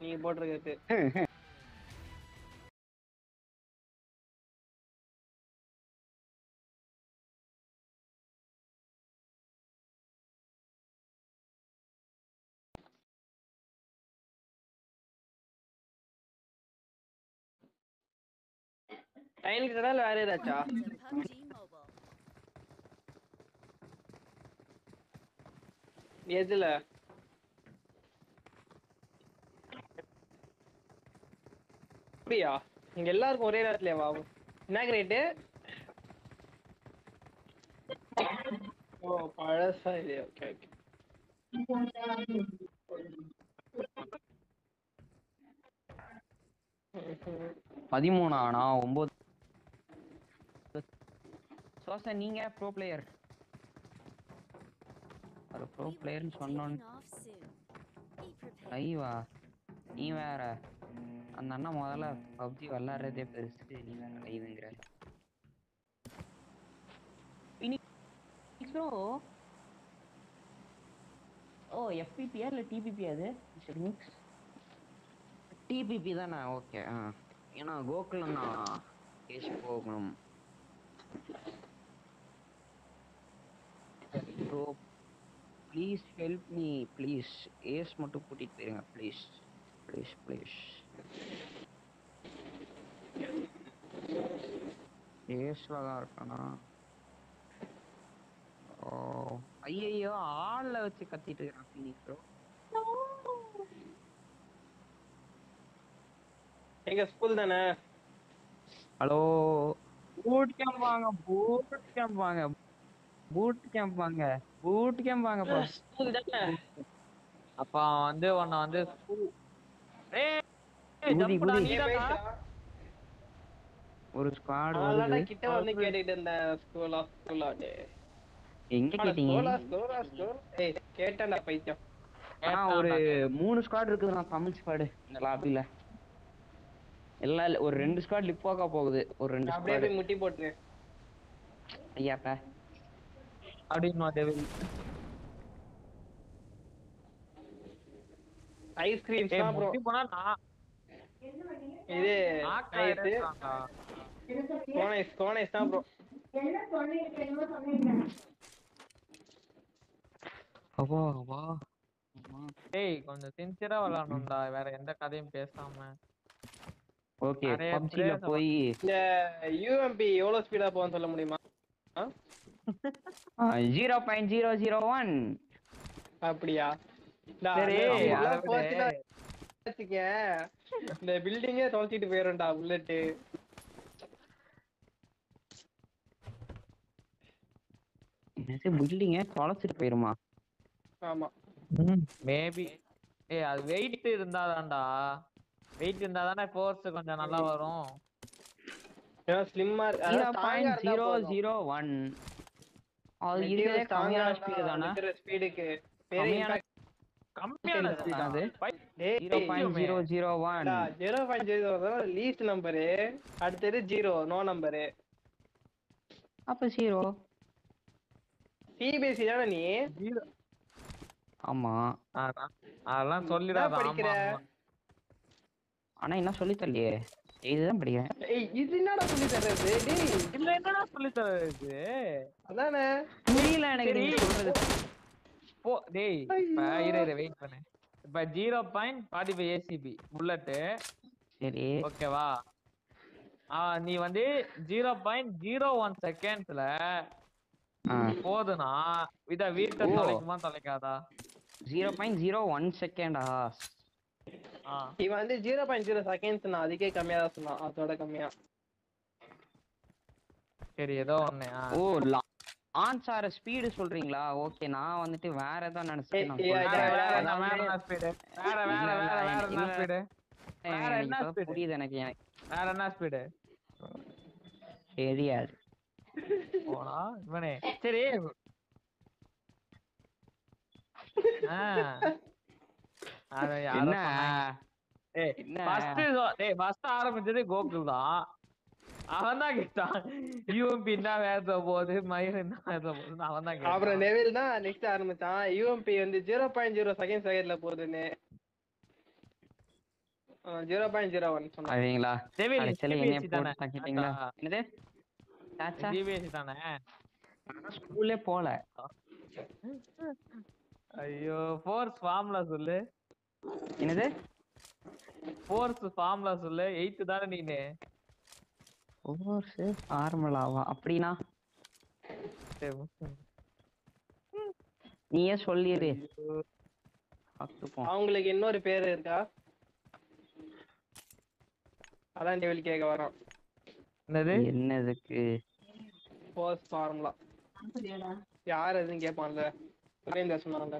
நீங்க போட்டிருக்கிறது டைம் இல்ல வேற ஏதாச்சா Welcome to PUBG Mobile. எதுல அப்படியா இங்க எல்லாருக்கும் ஒரே நேரத்துல வா என்ன கிரேட்டு ஓ பழசா இது ஓகே ஓகே பதிமூணா நான் ஒன்பது சோசா நீங்க ப்ரோ பிளேயர் ஒரு ப்ரோ We will be பிளேயர்னு சொன்னோன்னு taking off soon. Be prepared. லைவா நீ வேற அந்த அண்ணா முதல்ல பப்ஜி விளாடுறதே பெருசு நீ வேற லைவுங்கிற ப்ரோ ஓ எஃபிபியா இல்லை டிபிபி அது மிக்ஸ் டிபிபி தானே ஓகே ஆ ஏன்னா கோகுலம் நான் பேசி போகணும் bro please help me please ace மட்டும் கூட்டிட்டு போயிருங்க ப்ளீஸ் ப்ளீஸ் ப்ளீஸ் ஏஸ்ல தான் இருக்கானா ஓ ஐயையோ ஆள்ல வச்சு கத்திட்டு இருக்கான் ஃபீனிக்ஸ் ப்ரோ எங்க ஸ்கூல் தானே ஹலோ பூட் கேம்ப் வாங்க பூட் கேம்ப் வாங்க பூட் கேம்ப் வாங்க பூட் கேம்ப் வாங்க bro. ஸ்கூல் தானே அப்ப அவன் வந்து உன்னை வந்து ஸ்கூ- ஏய், ஏய், குதி, ஜம்புடா, குதி. நீதானா? ஒரு ஸ்குவாட் அதனால வருது கிட்ட வந்து கேட்டுட்டு இருந்தேன் ஸ்கூல் ஆஃப் ஸ்கூல் ஆட்டு எங்க கேட்டீங்க ஸ்கூலா ஸ்கூலா ஸ்கூல் ஏய் கேட்டேன்டா பைத்தியம் ஆனா ஒரு மூணு ஸ்குவாட் இருக்குது நான் தமிழ் ஸ்குவாடு இந்த லாபில எல்லாம் இல்ல ஒரு ரெண்டு ஸ்குவாட் லிப்பாக்கா போகுது ஒரு ரெண்டு அப்படியே ஸ்குவாட் போய் முட்டி போட்டுரு ஐயாப்பா அப்படின்னு டெவில் ஐஸ்கிரீம்ஸ் ஏய் தான் ப்ரோ முட்டி போனா நான் இது நாக்கு நைட்டு அடைச்சான்டா. கோனைஸ் கோனைஸ் தான் ப்ரோ அப்பா அப்பா டேய் கொஞ்சம் சின்சியரா விளையாடணும்டா வேற எந்த கதையும் பேசாம ஓகே நிறைய பப்ஜில players போய் இந்த யூஎம்பி எவ்வளவு ஸ்பீடா போகும்னு சொல்ல முடியுமா zero point zero zero one அப்படியா டா, சரி அந்த அதை இதெல்லாம் விடு. போச்சுன்னா வச்சுக்க, இந்த பில்டிங்கே தொலைச்சிட்டு போயிடும்டா புல்லட்டு பில்டிங்க தொலைச்சிட்டு போயிருமா ஆமா மேபி ஏய் அது வெயிட் இருந்தாதான்டா வெயிட் இருந்தா தானே ஃபோர்ஸ் கொஞ்சம் நல்லா வரும் ஏன்னா ஸ்லிம்மா zero point zero zero one அது இருக்கிறதே கம்மியான ஸ்பீடு தானே ஸ்பீடுக்கு கம்மியான கம்மியான speed speed அது. ஆ? Zero point zero zero one zero point zero least number அடுத்தது ஜீரோ நோ நம்பரு அப்ப ஜீரோ சிபிஎஸ்சி தானே நீ Zero. ஆமா அதான். அதெல்லாம் சொல்லிடாத என்ன படிக்கிற? ஆமா, ஆமா. ஆனா என்ன சொல்லி தரலையே இதுதான் படிக்கிறேன் ஏய் இது என்னடா சொல்லி தர்றது டேய் இதுல என்னடா சொல்லி தர்றது அதானே புரியல எனக்கு சரி. நீங்க சொல்றது போ டேய் இப்ப ஐயோ. இரு இரு வெயிட் பண்ணு இப்ப zero point forty five ACP bullet சரி ஓகேவா ஆ நீ வந்து ஜீரோ பாயிண்ட் ஜீரோ ஒன் செகண்ட்ஸ்ல ஆ போதுனா இத வீட்டை ஓ. தொலைக்குமா தொலைக்காதா ஜீரோ பாயிண்ட் ஜீரோ ஒன் செகண்டா ஆ இவன் வந்து ஜீரோ பாயிண்ட் ஜீரோ செகண்ட்ஸ் நான் அதுக்கே கம்மியா தான் சொன்னான் அதோட கம்மியா சரி ஏதோ ஒண்ணு ஆ. ஓ லான்ச் ஆற ஸ்பீடு சொல்றீங்களா ஓகே நான் வந்துட்டு வேற ஏதோ நினைச்சிட்டு நான் ஏய், ஏய், சொல்றேன். வேற வேற அதான் என்ன வேற என்ன ஸ்பீடு வேற வேற இல்ல, வேற இல்ல, வேற என்ன இல்ல. ஸ்பீடு வேற எனக்கு என்ன இப்பதான் speed? புரியுது எனக்கு எனக்கு வேற என்ன ஸ்பீடு தெரியாது போனா இவனே சரி ஆ. அத யாரோ என்ன சொன்னாங்க. ஏய், என்ன? first சொ- டேய், first ஆரம்பிச்சது கோகுல் தான் அவன் தான் கேட்டான் யூஎம்பி என்ன வேத போகுது மயில் என்ன வேத போகுதுன்னு அவன் தான் அப்புறம் கேட்டான் நெவில் தான் நெக்ஸ்ட் ஆரம்பிச்சான் யூஎம்பி வந்து ஜீரோ பாயிண்ட் ஜீரோ செகண்ட் செகண்ட்ல போகுதுன்னு ஜீரோ பாயிண்ட் ஜீரோ ஒன் சொன்னாங்க அதுங்களா டெவில் கடைசியில CBSE என்னைய தானே? போட்டு தக்கிட்டீங்களா ஆ. என்னது சாச்சா CBSE தானே ஸ்கூல்லே போல ஐயோ ஃபோர்ஸ் ஃபார்முலா சொல்லு என்னது ஃபோர்ஸ் ஃபார்முலா சொல்லு எயித்து தானே நீனு கோர்ஸ் ஃபார்முலாவா அப்படின்னா சரி, முத்து. நீயே சொல்லிடு பார்த்துப்போம் அவங்களுக்கு இன்னொரு பேர் இருக்கா அதான் டெவில் கேட்க வரோம் என்னது என்னதுக்கு போஸ்ட் ஃபார்முலா யார் எதுவும் கேட்பான்ல சுரேந்தர் சொன்னாங்க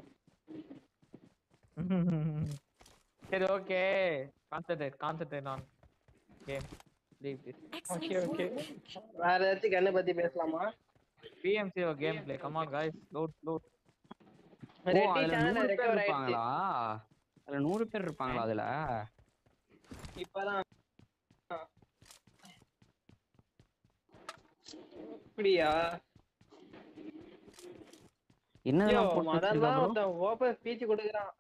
சரி okay concentrate concentrate on game leave this Excellent okay okay work. வேற ஏதாச்சும் கண்ணை பத்தி பேசலாமா PMC game play come on guys load load ஓ ரெட்டி அதுல சேனல் நூறு பேர் ரெக்கவர் ஆயிடுச்சு இருப்பாங்களா அதுல நூறு பேர் இருப்பாங்களா அதுல இப்பதான் அப்படியா ஐயோ என்னதெல்லாம் போட்டு மதன் வச்சிருக்கா தான் bro? ஒருத்தன் ஓபன் ஸ்பீச் கொடுக்குறான்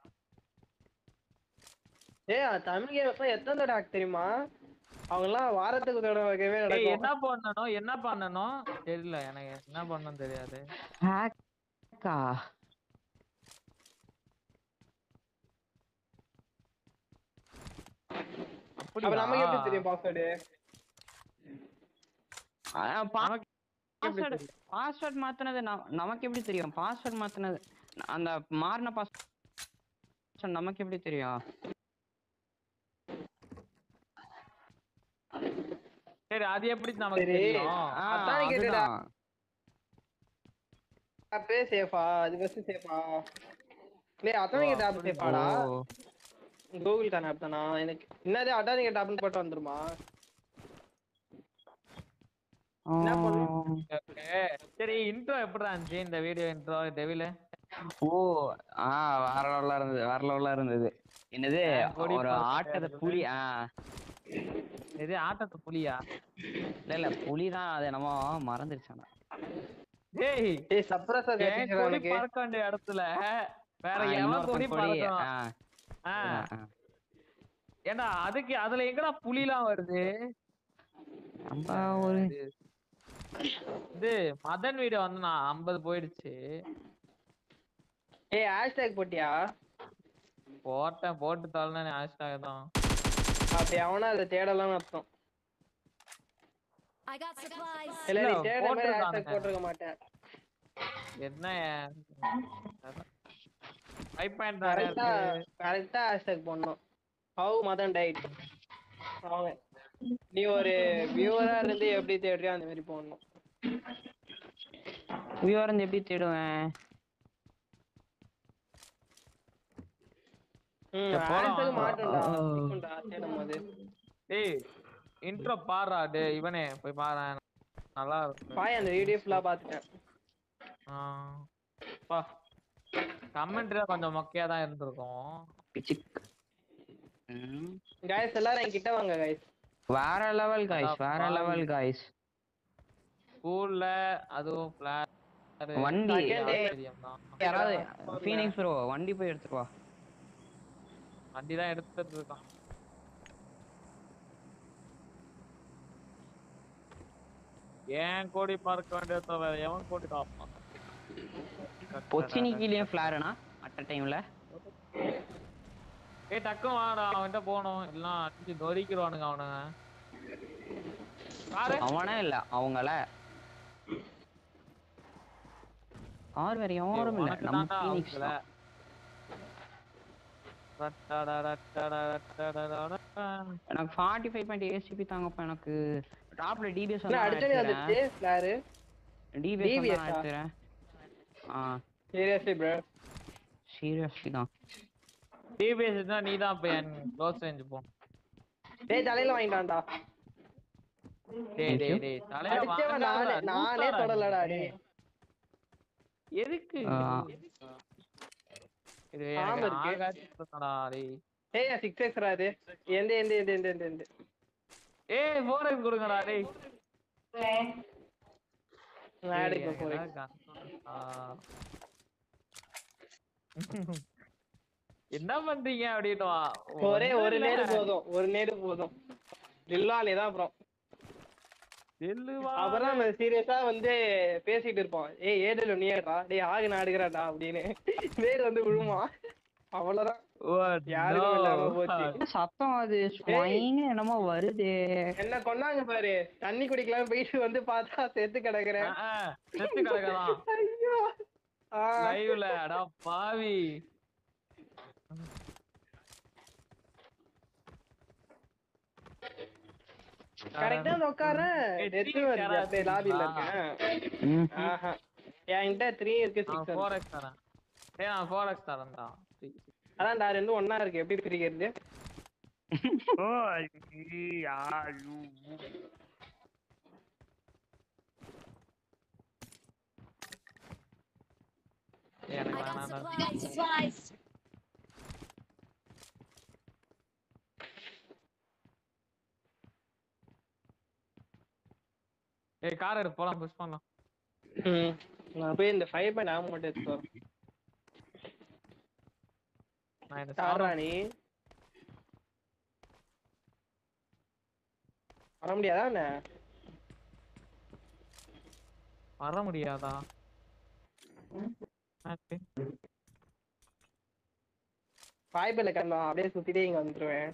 ஏய் தமிழ் கேம்ஸ் எத்தனை தடவை hack தெரியுமா அவங்க எல்லாம் வாரத்துக்கு ஒரு தடவைக்கவே ஏய் நடக்கும் என்ன பண்ணனும் என்ன பண்ணனும் தெரியல எனக்கு என்ன பண்ணனும் தெரியாது ஹேக்கா அப்ப நமக்கு எப்படி தெரியும் பாஸ்வேர்டு நமக்கு எப்படி பாஸ்வேர்டு தெரியும்? பாஸ்வேர்ட் மாத்துனது ந- நமக்கு எப்படி தெரியும் பாஸ்வேர்ட் மாத்துனது அந்த மாறின பாஸ்வேர்ட் நமக்கு எப்படி தெரியும் சரி அது எப்படி நமக்கு சரி. தெரியும் ஆ, அதான் கேட்டுடா. அதுதான். ஆப்பே சேஃபா அது ஃபர்ஸ்ட் சேஃபா டேய் அட்டானிக் ஆப் சேஃபாடா ஓ. கூகுள் கான ஆப் தானா எனக்கு என்னது அட்டானிக் ஆப்னு போட்டு வந்துருமா என்ன பண்ணணும்? Okay. சரி இன்ட்ரோ எப்படி இருந்துச்சு இந்த வீடியோ இன்ட்ரோ டெவில ஓ ஆ வேற லெவலா இருந்தது வேற லெவலா இருந்தது என்னது ஆ, கொடி ஒரு பறக்க ஆட்டத இருந்தது. புலி ஆ இது ஆட்டத்து புலியா இல்ல இல்ல புலி தான் அது என்னமோ மறந்துருச்சானா டேய் டேய் சப்ரஸர் என் கட்டிச்சு கொடி எனக்கு பறக்க வேண்டிய இடத்துல வேற ஆ, எவன் இன்னொருத்தன் கொடி கொடி, பறக்கணும் ஆ, ஆ, ஆ, ஆ. ஏண்டா அதுக்கு அதுல எங்கடா புலிலாம் வருது நம்ம ஒரு இது மதன் வீடியோ வந்து நான் ஐம்பது போயிடுச்சு ஏய் ஹேஷ்டேக் போட்டியா போட்டேன் போட்டு தள்ளனே ஹேஷ்டாக் தான் அப்படி அவனா அதை தேடலாம்னு அர்த்தம் I got supplies. இல்ல நீ இல்ல, தேட மாதிரி ஹேஷ்டேக் போட்டிருக்கானுங்க. போட்டிருக்க மாட்டேன் என்ன ஃபைவ் பாயிண்ட் கரெக்டா கரெக்டா ஹேஷ்டேக் போடணும் ஹவு மதன் டைட் அவங்க நீ ஒரு வியூவரா இருந்து எப்படி தேடுறியோ அந்த மாதிரி போடணும் உயர்ந்து எப்படி தேடுவேன் ம் சரி, போலாம், ஹேஷ்டேக் வாங்க. மாட்டோம்டா ஆ. சிக்கும்டா தேடும் போது டேய் இன்ட்ரோ பாடுறா டே இவனே போய் பாரு நல்லா இருக்கு பாய் அந்த வீடியோ ஃபுல்லா பாத்துட்டேன் ஆ. பா கமெண்ட்ல கொஞ்சம் மொக்கையா தான் இருந்திருக்கும் பிச்சிக் ம். கைஸ் எல்லாரும் என் கிட்ட வாங்க கைஸ் வேற லெவல் காய்ஸ் அதான் வேற பாவி. லெவல் காய்ஸ் ஸ்கூல்ல அதுவும் ஃபிளாட் வண்டி Second day. யாராவது ஃபீனிக்ஸ் ப்ரோ வண்டி போய் எடுத்துட்டு வா வண்டி தான் எடுத்துட்டு இருக்கான் ஏன் கோடி பார்க்க வேண்டியது வேற எவன் கோடி காப்பான் பொச்சினி கீழே ஃபிளாருனா அட் டைம்ல ஏய் டக்கும் வாடா அவன்கிட்ட போகணும் எல்லாம் அடிச்சு நொறிக்கிறானுங்க அவனுங்க பாரு அவனே இல்ல அவங்கள கார் வேற யாரும் இல்ல உனக்கு நம்ம தான்டா ஃபீனிக்ஸ் அவங்கள. ரட்டடா ரட்டடா ரட்டடா ரட்டடா. எனக்கு ஃபார்ட்டி ஃபைவ் பாயிண்ட் ஏசிபி தாங்கப்பா எனக்கு டாப்ல டிபிஎஸ் என்ன அடிச்சனே வந்துச்சு ஃபிளாரு டிபிஎஸ் DBS தான் ஆ? எடுத்துறேன் ஆ சீரியஸ்லி ப்ரோ சீரியஸ்லி தான் TBS இருந்தா நீ தான் இப்ப என் க்ளோஸ் ரேஞ்ச் போ டேய் தலையில வாங்கிட்டான்டா டேய் Thank டேய் you. டேய் தலையில அடிச்சவன் நானே வாங்காதடா, நானே லூசாடா தொடலடா நீ. டேய் எதுக்கு ஆ. இது ஆமா எனக்கு இருக்கு. ஆகாச்சு இருக்கடா டேய் டேய் சிக்ஸ் எக்ஸ்ரா இது எந்த எந்த எந்த எந்த எந்த எந்த ஏய் ஃபோர் எக்ஸ் கொடுங்கடா டேய் நான் எடுக்க போறேன் ஆ. என்ன பண்றீங்க அப்படின்னு ஒரே ஒரு நேரு போதும் ஒரு நேரு போதும் தில்லாலே தான் அப்புறம் அப்புறம் நம்ம சீரியஸா வந்து பேசிட்டு இருப்போம் ஏய் ஏடல் நீ ஏடா டேய் ஆகு நான் எடுக்கிறேன்டா அப்படின்னு நேரு வந்து விழுமா அவ்வளவுதான் யாருக்கும் இல்லாம போச்சு சத்தம் அது ஸ்வைன்னு என்னமோ வருது என்ன கொண்டாங்க பாரு தண்ணி குடிக்கலாம் போயிட்டு வந்து பார்த்தா செத்து கிடக்குறேன் செத்து கிடக்கலாம் ஐயோ ஆ, லைவ்ல அடா பாவி கரெக்டா வந்து உட்காரேன் ஏய், டெத்து three வருது யாராவது அப்படியே லாபில இருக்கீங்களா? இருக்கேன் ம். ஆஹா என்கிட்ட த்ரீ இருக்கு சிக்ஸ் ஃபோர் எக்ஸ் தரேன் ஏய் நான் ஃபோர் எக்ஸ் தரேன் தான் அதான்டா ரெண்டும் ஒண்ணா இருக்கு எப்படி பிரிக்கிறது எனக்கு I got வேணாம் supplies. Supplies. ஏய் கார் எடுத்து போலாம் புஷ் பண்ணலாம் ம். நான் போய் இந்த ஃபைவ் பாயிண்ட் ஆக மட்டும் எடுத்து வரேன். நான் இந்த யார்றா சாரா நீ வர முடியாதா என்ன வர முடியாதா ஆச்சு. வாய்ப்பில்லை கண்ணா அப்படியே சுத்திட்டே இங்க வந்துருவேன்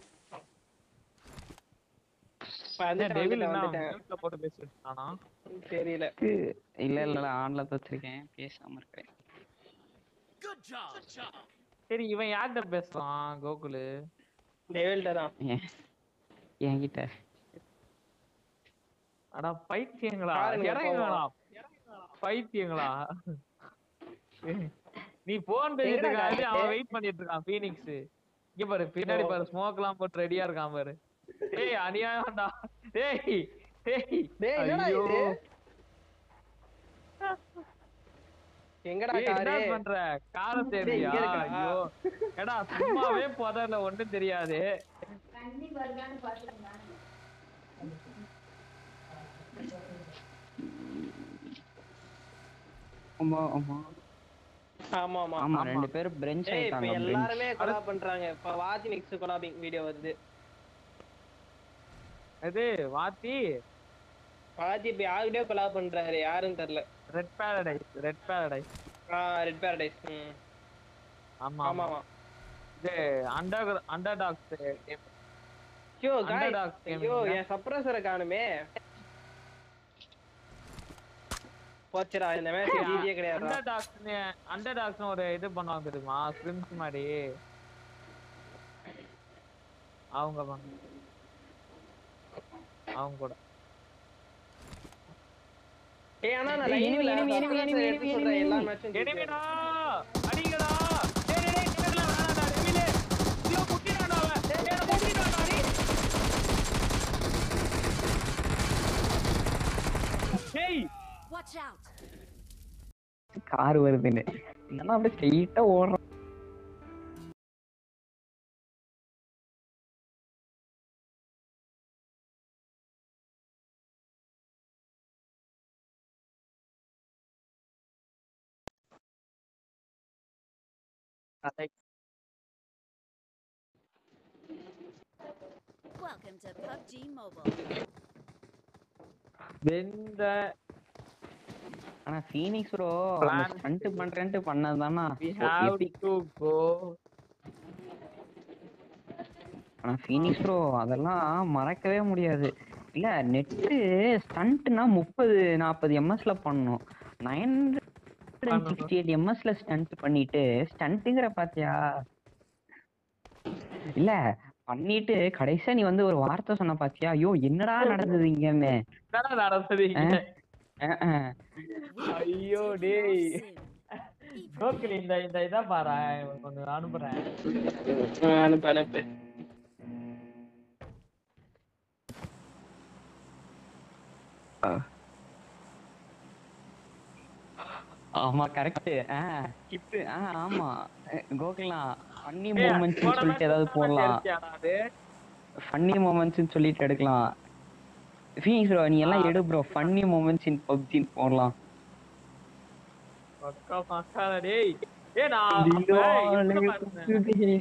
ஏய், வந்துட்டேன், டெவில் வந்துட்டேன், என்ன வந்துட்டேன். mute ல போட்டு பேசிட்டு இருக்கானா தெரியல இல்ல இல்ல இல்ல ஆன்ல தான் வச்சிருக்கேன் பேசாம இருக்கேன் சரி இவன் யார்கிட்ட பேசுறான் கோகுலு டெவில்ட்ட தான் ஏன் என்கிட்ட அடா பைத்தியங்களா பாருங்க, இறங்குங்களா பைத்தியங்களா நீ போன் பேசிட்டு எங்கடா இருக்காது காட்டு? அவன் வெயிட் பண்ணிட்டு இருக்கான் பீனிக்ஸ் இங்க பாரு பின்னாடி ஓ. பாரு ஸ்மோக் எல்லாம் போட்டு ரெடியா இருக்கான் பாரு டேய் அநியாயம்டா டேய் டேய் டேய் என்னடா ஐயோ. இது எங்கடா ஏய், என்ன காரு பண்ற கார டேய், தேடியா இங்க இருக்கா? ஐயோ ஏடா சும்மாவே புதர்ல ஒண்ணும் தெரியாது ஆமா ஆமா ஆமா ஆமா ஆமா ஆமா. ரெண்டு பேரும் பிரெஞ்ச் ஏய் இப்ப ஆயிட்டாங்க பிரெஞ்ச் எல்லாருமே கொலாப் பண்றாங்க இப்ப வாத்தி மிக்ஸ் கொலாபிங் வீடியோ வருது இது வாத்தி வாத்தி இப்ப யாருக்கிட்டயோ கொலாப் பண்றாரு யாருன்னு தெரியல ரெட் பேரடைஸ் ரெட் பேரடைஸ் ஆஹ் ரெட் பேரடைஸ் ஆமா ஆமா ஆமா ஆமா இது அண்டர் அண்டர் டாக்ஸ் ஐயோ காய் Underdog gaming ஐயோ தான். என் சப்ரஸரை காணுமே போச்சுடா இந்த மேட்ச் ஈஸியே கிடையாது அண்டர் டாக்ஸ்னு அண்டர் டாக்ஸ்னு ஒரு இது பண்ணுவாங்க தெரியுமா ஸ்பிரிம்ஸ் மாதிரி அவங்க பண்ண அவங்க கூட ஏய் ஆனா நான் ஏய், லைவ்ல enemy, enemy, enemy, enemy, enemy, enemy, எல்லா enemy. மேட்சும் எனிமிடா அடிங்கடா டேய் டேய் டேய் கிட்டல வேணாடா டெவிலே ஐயோ முட்டிடாடா அவன் டேய் முட்டிடாடா நீ டேய் Watch out. கார் வருதுன்னு என்னன்னா அப்படியே ஸ்ட்ரெயிட்டா ஓடுறான் Welcome to PUBG Mobile. வெந்த ஆனா ஃபீனிக்ஸ் ப்ரோ Plan. ஸ்டண்ட் பண்றேன்ட்டு பண்ணதுதானா we have to go ஆனா ஃபீனிக்ஸ் ப்ரோ அதெல்லாம் மறக்கவே முடியாது இல்ல நெட்டு ஸ்டண்ட்னா முப்பது நாற்பது எம்எஸ்ல பண்ணணும் நைன் சிக்ஸ்டி எயிட் எம்எஸ்ல ஸ்டண்ட் பண்ணிட்டு ஸ்டண்ட்டுங்கிற பாத்தியா இல்ல பண்ணிட்டு கடைசியா நீ வந்து ஒரு வார்த்தை சொன்ன பாத்தியா ஐயோ என்னடா நடந்தது இங்கன்னு என்னடா நடந்தது இங்க அஹ் அஹ். ஐயோ Take டேய் off soon. Be கோகுல் இந்த இந்த இதா பாரு கொஞ்சம் அனுப்புறேன் அனுப்பு அனுப்பு ஆமா கரெக்ட் கிட்டு ஆமா கோகுலா ஃபன்னி ஏய், மூமெண்ட்ஸ் போன சொல்லிட்டு match ஏதாவது தான் போடலாம் தெரிஞ்சியாடா அது? ஃபன்னி மூமெண்ட்ஸ் சொல்லிட்டு எடுக்கலாம் ஃபீனிக்ஸ் ப்ரோ நீ எல்லாம் எடு ப்ரோ ஃபன்னி மூமெண்ட்ஸ் இன் பப்ஜின்னு போடலாம் பக்கா பக்காடா டேய் ஏய் நான் அப்ப இவனை பார்த்தேன்.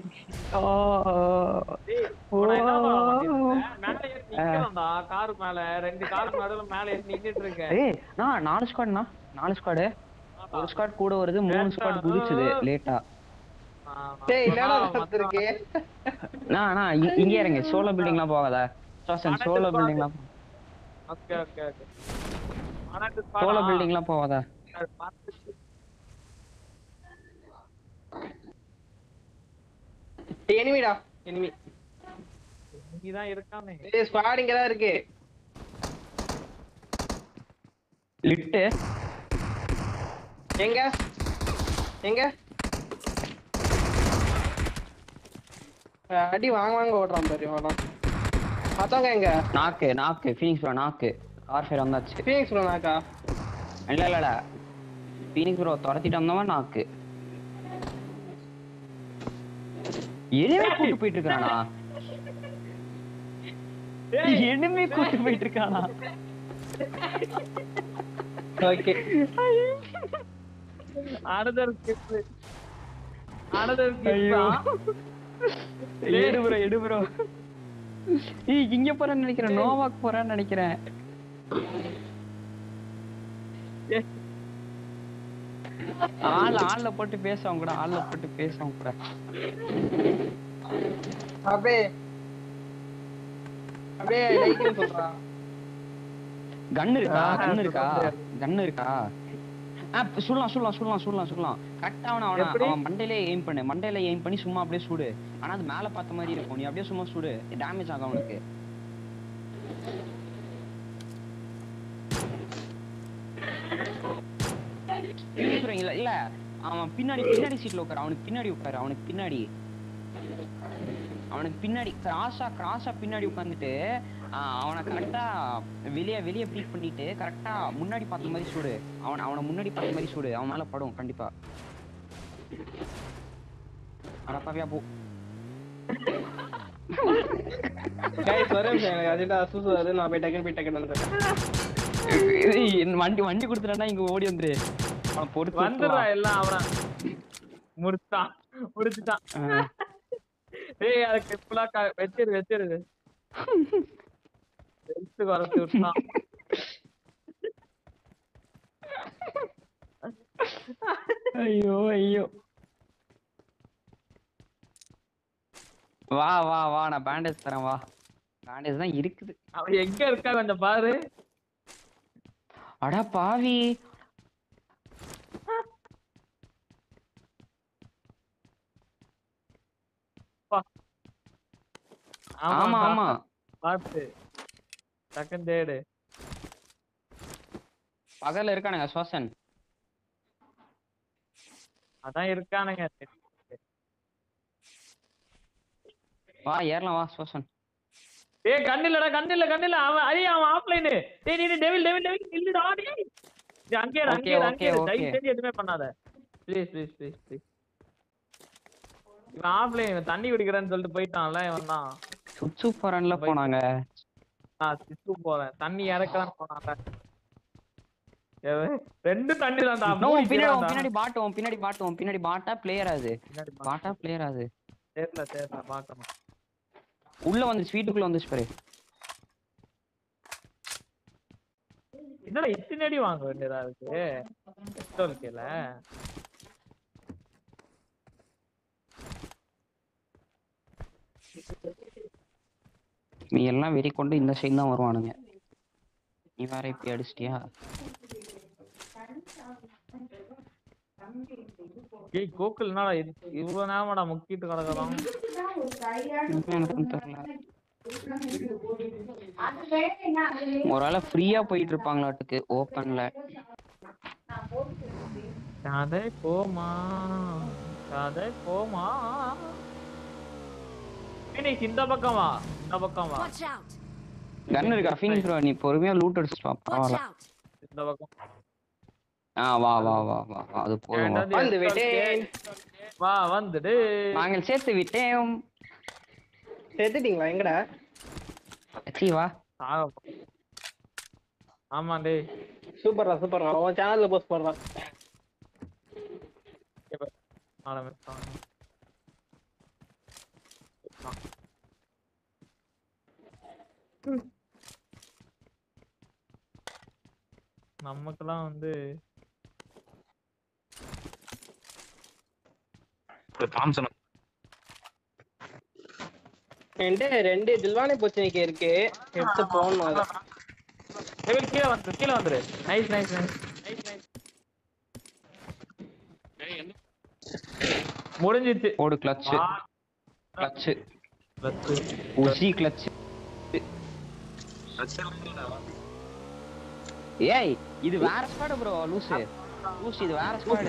டேய், உன்னை என்ன பண்ண மேல ஏறி நிக்கிறேன்டா, கார் மேல ரெண்டு கார் நடுவுல மேல ஏறி நின்னுட்டு இருக்கேன் ஏய் நான் நாலு ஸ்குவாட்ண்ணா நாலு ஸ்குவாடு ஒரு ஸ்குவாட் கூட வருது மூணு ஸ்குவாட் குதிச்சுது லேட்டா டேய் என்னடா நடந்திருக்கு நான் நான் இ- இங்கே இருங்க சோலோ பில்டிங்லாம் போகாத சோசன் சோலோ பில்டிங்லாம் ஓகே ஓகே ஓகே பன்னெண்டு சோலோ ஸ்குவாடா? பில்டிங்லாம் போகாத எனிமிடா எனிமி இங்கதான் இருக்கானே ஏய் ஸ்குவாட் இங்க தான் இருக்கு லிட்டு எங்க எங்க அஹ் அடி வாங்க வாங்க ஓடுறான் பாரு இவன் மத்தவங்க எங்க நாக்கு நாக்கு ஃபீனிக்ஸ் ப்ரோ நாக்கு கார் ஃபயர் வந்தாச்சு ஃபீனிக்ஸ் ப்ரோனாக்கா இல்ல இல்ல இல்ல ஃபீனிக்ஸ் ப்ரோ துரத்திட்டு வந்தவன் நாக்கு எனிமே கூட்டு போயிட்டு இருக்கானா எனிமே கூட்டு போயிட்டு இருக்கானா ஓகே அனதர் கிப் அனதர் ஐயோ. கிப் எடு ப்ரோ எடு ப்ரோ ஏய் இங்க போறேன்னு நினைக்கிறேன் நோவாக் போறேன்னு நினைக்கிறேன் ஆள் ஆள்ல போட்டு பேசுவாங்க கூட ஆள்ல போட்டு பேசுவாங்க கூட அப்படியே அப்படியே லைக்னு சொல்றான் கன் இருக்கா ஆஹா, கன் இருக்கா சொல்ல கன் இருக்கா ஆ இப்ப சொல்லலாம் சொல்லலாம் சொல்லலாம் சொல்லலாம் சொல்லலாம் கரெக்டா அவன அவன எப்படி? அவன் மண்டையிலே எய்ம் பண்ணு மண்டையில எய்ம் பண்ணி சும்மா அப்படியே சுடு ஆனா அது மேல பார்த்த மாதிரி இருக்கும் நீ அப்படியே சும்மா சுடு டேமேஜ் ஆகும் அவனுக்கு சொல்றீங்க இல்ல இல்ல அவன் பின்னாடி பின்னாடி சீட்ல உட்காரு அவனுக்கு பின்னாடி உட்காரு அவனுக்கு பின்னாடி அவனுக்கு பின்னாடி கிராஸா கிராஸா பின்னாடி உட்காந்துட்டு அவனை கரெக்டா வெளிய வெளிய பீக் பண்ணிட்டு கரெக்டா முன்னாடி பார்த்த மாதிரி சுடு அவன் அவனை முன்னாடி பார்த்த மாதிரி சுடு அவன் மேல படும் கண்டிப்பா அடப்பாவியா போ கைஸ் ஒரே நிமிஷம் எனக்கு அஜெண்டா சூசு வருது நான் போய் டக்குன்னு போய் டக்குன்னு வந்துடுறேன் ஏய், இந்த வண்டி வண்டி கொடுத்துட்டா இங்க ஓடி வந்துரு அவன் பொறுத்து வந்துடுறா எல்லாம் அவன முடிச்சான் முடிச்சுட்டான் ஏய் அது கிப்லா வச்சிரு வச்சிரு எடுத்து குறைச்சு விட்டான் ஐயோ ஐயோ வா வா வா நான் பேண்டேஜ் தரேன் வா பேண்டேஜ் தான் இருக்குது அவன் எங்க இருக்கா கொஞ்சம் பாரு அடா பாவி ஆமா ஆமா பார்த்து டக்குன்னு தேடு பகல்ல இருக்கானுங்க சோசன் அதான் இருக்கானுங்க வா ஏறலாம் வா சோசன் ஏய் கண்ணில்லடா கண்ணில்ல கண்ணில்ல அவன் ஐயா அவன் ஆஃப்லைன் டேய் நீ டெவில் டெவில் டெவில் இல்லடா டேய் டேய், அங்கே இரு, அங்கே Okay, இரு, அங்கே இரு. okay, தயவு okay. செஞ்சு எதுவுமே பண்ணாத ப்ளீஸ் ப்ளீஸ் ப்ளீஸ் ப்ளீஸ் இவன் ஆஃப்லைன் இவன் தண்ணி குடிக்கிறேன்னு சொல்லிட்டு போயிட்டான்ல இவன் தான் சுச்சு போறேன்ல போனாங்க நான் சித்து போறேன் தண்ணி இறக்கலாம் போனாங்க எவன்? ரெண்டு தண்ணி தான்டா No, உன் பின்னாடி உன் மூடிக்கிறான்டா. பின்னாடி பாட்டு உன் பின்னாடி பாட்டு உன் பின்னாடி பாட்டா பிளேயர் அது பின்னாடி பா. பாட்டா பிளேயர் அது தெரியல தெரியல பார்க்கணும் உள்ள வந்து ஸ்வீட்டுக்குள்ள வந்து பாரு என்னடா இத்தனை அடி வாங்க வேண்டியதா இருக்கு பிஸ்டல் கேல நீ எல்லாம் வெறி கொண்டு இந்த சைடு தான் வருவானுங்க நீ வேற இப்படி அடிச்சிட்டியா ஏய் கோகுல் என்னடா இது இவ்வளவு நேரமாடா முக்கிட்டு கிடக்குறான் எனக்கும் தெரியல ஒரு வேளை ஃப்ரீயா போயிட்டு இருப்பாங்களாட்டுக்கு ஓப்பன்ல கதை போமா கதை போமா Phoenix, இந்த பக்கம் வா இந்த பக்கம் வா Watch out! கன் இருக்கா ஃபீனிக்ஸ் ப்ரோ நீ பொறுமையா லூட் அடிச்சிட்டு வா Watch பரவாயில்ல out! இந்த பக்கம் ஆ வா வா வா வா வா, அது போதும் வா. ஏன்டா வந்து இது விட்டேன் வா வந்துடு நாங்கள் சேர்த்து விட்டேன் செத்துட்டீங்களா எங்கடா சி வா சாக போ. ஆமா டேய் சூப்பர்ரா சூப்பர்ரா உன் சேனல்ல போஸ்ட் போடுறான் ஆரம்பிச்சாங்க நமக்கெல்லாம் வந்து தாம்சன் என்கிட்ட ரெண்டு தில்வானி பூச்சணிக்கு இருக்கு எடுத்து போகணும் அதை டேவிட் கீழே வந்துரு கீழே வந்துரு nice nice nice nice nice முடிஞ்சிச்சு போடு கிளட்ச் கிளட்ச் உசி கிளட்ச் ஏய் இது வேற ஸ்குவாடு ப்ரோ லூசு லூசு இது வேற ஸ்குவாடு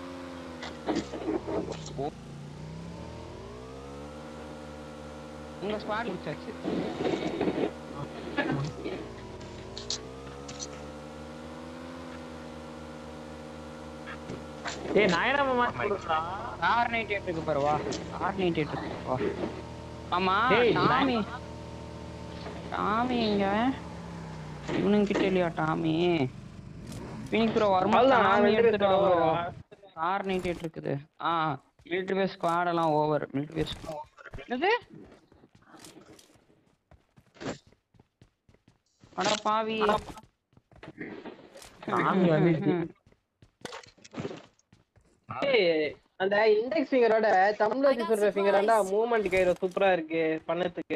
உங்க ஸ்குவாட் முடிச்சாச்சு ஏய் நயனமா மாத்தி கொடுறா ஆர் நைன்டி எயிட் இருக்கு பாரு வா ஆர் நைன்டி எயிட் இருக்கு வா ஆமா டேய், டாமி டாமி எங்க இவனுங்க கிட்ட இல்லையா டாமி பினிக் ப்ரோ வரும்போது அவ்வளவுதான், டாமி ரெண்டு பேர் எடுத்துட்டு வா ப்ரோ வருவா. ஆர் நைன்டி எயிட் இருக்குது ஆ மிலிட்டரி பேஸ் ஸ்குவாட் எல்லாம் ஓவர் மிலிட்டரி பேஸ் என்னது அட பாவி சாமி வந்துச்சு ஏய், அந்த இண்டெக்ஸ் ஃபிங்கரோட தமிழ் வச்சு சொல்ற ஃபிங்கர் வந்து மூவ்மெண்ட் கையில சூப்பரா இருக்கு பண்ணதுக்கு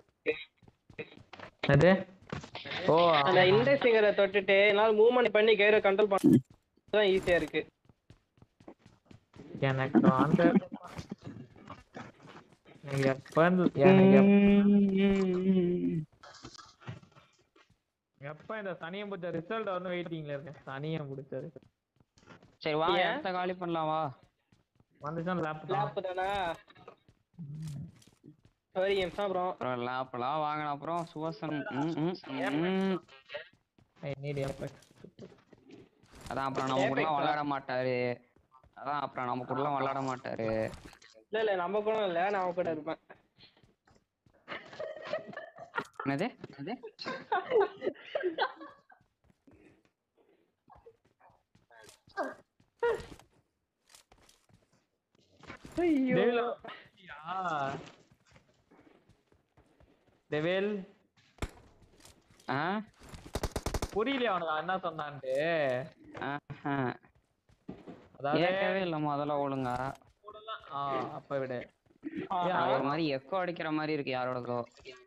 அது ஓ அந்த இண்டெக்ஸ் ஃபிங்கரை தொட்டுட்டு என்னால மூவ்மெண்ட் பண்ணி கையில கண்ட்ரோல் பண்ண ஈஸியா இருக்கு எனக்கு அந்த எனக்கு எப்ப இருந்து- எனக்கு எப்ப- எப்ப இந்த சனியம் பிடிச்ச ரிசல்ட் வந்து வெயிட்டிங்ல இருக்கேன் சனியம் பிடிச்சது சரி வா ஏன்? இடத்த காலி பண்ணலாம் வா வந்துச்சுன்னா லேப் லேப் தானா சரி நிமிஷம் அப்புறம் அப்புறம் லேப்லாம் வாங்கின அப்புறம் சுவாசன் ம், ம், ம். ஐ நீட் எஃபெக்ட் அதான் அப்புறம் நம்ம கூட விளையாட மாட்டாரு அதான் அப்புறம் நம்ம கூட விளையாட மாட்டாரு இல்ல இல்ல நம்ம கூட இல்ல நான் அவன் கூட இருப்பேன் என்னது என்னது ஐயோ டெவேல் ஆ புரியலையா அவனுக்கு என்ன சொன்னான்ட்டு ஆஹா. அதாவது கேட்கவே இல்ல முதல்ல ஒழுங்கா கூடலாம் ஆ அப்ப விட அது ஒரு மாதிரி எக்கோ அடிக்கிற மாதிரி இருக்கு யாரோடதோ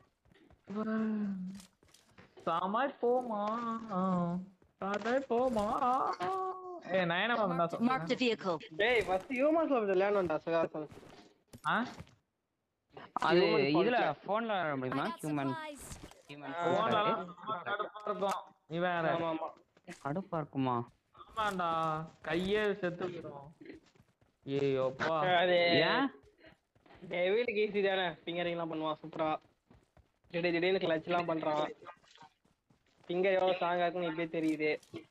சாமாய் போமா சாமாய் போமா ஏ நயனமா என்ன Marked சொன்னா a vehicle. டேய் ஃபர்ஸ்ட் ஹியூமன்ஸ்ல விளையாடணும்டா சுகாசன் ஆ அது Human இதுல fault. போன்ல விளையாட I முடியுமா got ஹியூமன் supplies. ஹியூமன் போன்லலாம் சும்மா கடுப்பா இருக்கும் நீ வேற ஆமா ஆமா கடுப்பா இருக்குமா ஆமாண்டா கையே செத்து போயிடும் ஏயோப்பா அது ஏன் டெவிலுக்கு ஈஸி தானே ஃபிங்கரிங் எல்லாம் பண்ணுவான் சூப்பரா திடீர் திடீர்னு கிளட்ச் எல்லாம் பண்றான் ஃபிங்கர் எவ்வளவு ஸ்ட்ராங்கா இருக்குன்னு இப்பயே தெரியுது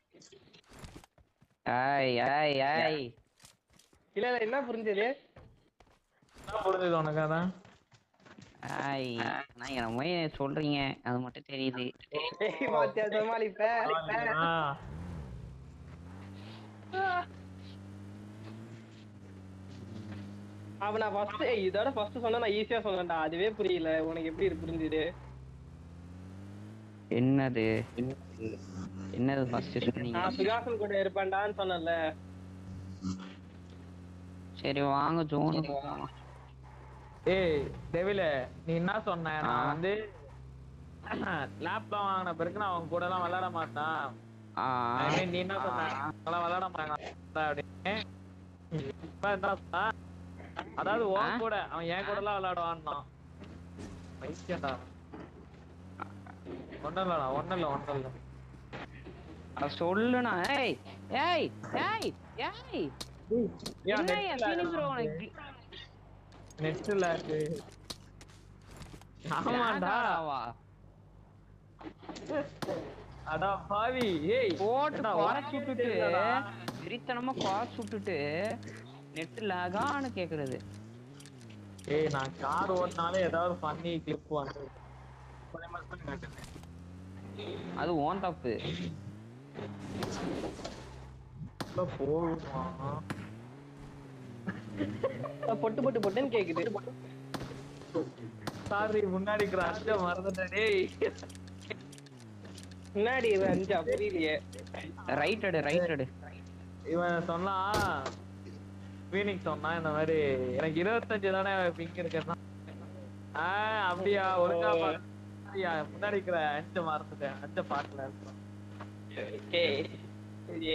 ஏய் ஏய் ஏய் இல்ல இல்ல என்ன புரிஞ்சது என்ன புரிஞ்சுது உனக்கு அதான் ஏய் நான் என்னமோ சொல்றீங்க அது மட்டும் தெரியுது ஏய் பாத்தியா சமாளிப்ப ஆ, அப்ப நான் ஃபர்ஸ்ட் இதோட ஃபர்ஸ்ட் சொன்னா நான் ஈஸியா சொன்னேன்டா அதுவே புரியல உனக்கு எப்படி இது புரிஞ்சுது என்னது என்னது ஃபர்ஸ்ட் சொன்னீங்க நான் சுகாசன் கூட இருப்பேன்டான்னு சொன்னேன்ல சரி வாங்க ஜோனு போவோம் ஏய் டெவில நீ என்ன சொன்ன நான் வந்து லேப்டாப் வாங்கின பிறகு நான் அவன் கூட எல்லாம் விளையாட மாட்டான் ஆ I mean, நீ என்ன சொன்ன அவங்களாம் விளையாட மாட்டாங்க அப்படின்னு இப்ப என்ன சொன்னா, அதாவது உன் கூட அவன் என் கூட எல்லாம் விளையாடுவான்னா பைத்தியம்டா ஒண்ணும் இல்லடா ஒண்ணும் இல்ல ஒண்ணும் இல்ல அட சொல்லுண்ணா ஏய் ஏய் ஏய் ஏய் என்னய்யா ஃபீனிக்ஸ் ப்ரோ உனக்கு நெட்ல ஆமாண்டா ஆமாடா அடா பாவி ஏய் போட்டு என்னடா, குறைச்சு உனக்கே விட்டுட்டு தெரியலடா. வெறித்தனமா குறைச்சு விட்டுட்டு நெட் லாகான்னு கேக்குறது ஏய் நான் கார் ஓட்டினாலே ஏதாவது பண்ணி கிளிப் வந்து அது ஓன் தப்பு உள்ள போகுமா பொட்டு பொட்டு பொட்டுன்னு கேக்குது சாரி முன்னாடி கிராஷ் மறந்துட்டேன் டேய் முன்னாடி இது அஞ்சா புரியலையே ரைட் எடு ரைட் எடு இவன் சொன்னா ஃபீனிக்ஸ் சொன்னா இந்த மாதிரி எனக்கு இருபத்தஞ்சு தானே பிங்க் இருக்குன்னா ஆ அப்படியா ஒழுங்கா பாரு. அப்படியா முன்னாடி இருக்கிற அஞ்சு மறந்துட்டேன் அஞ்ச பாக்கல ஓகே ஏ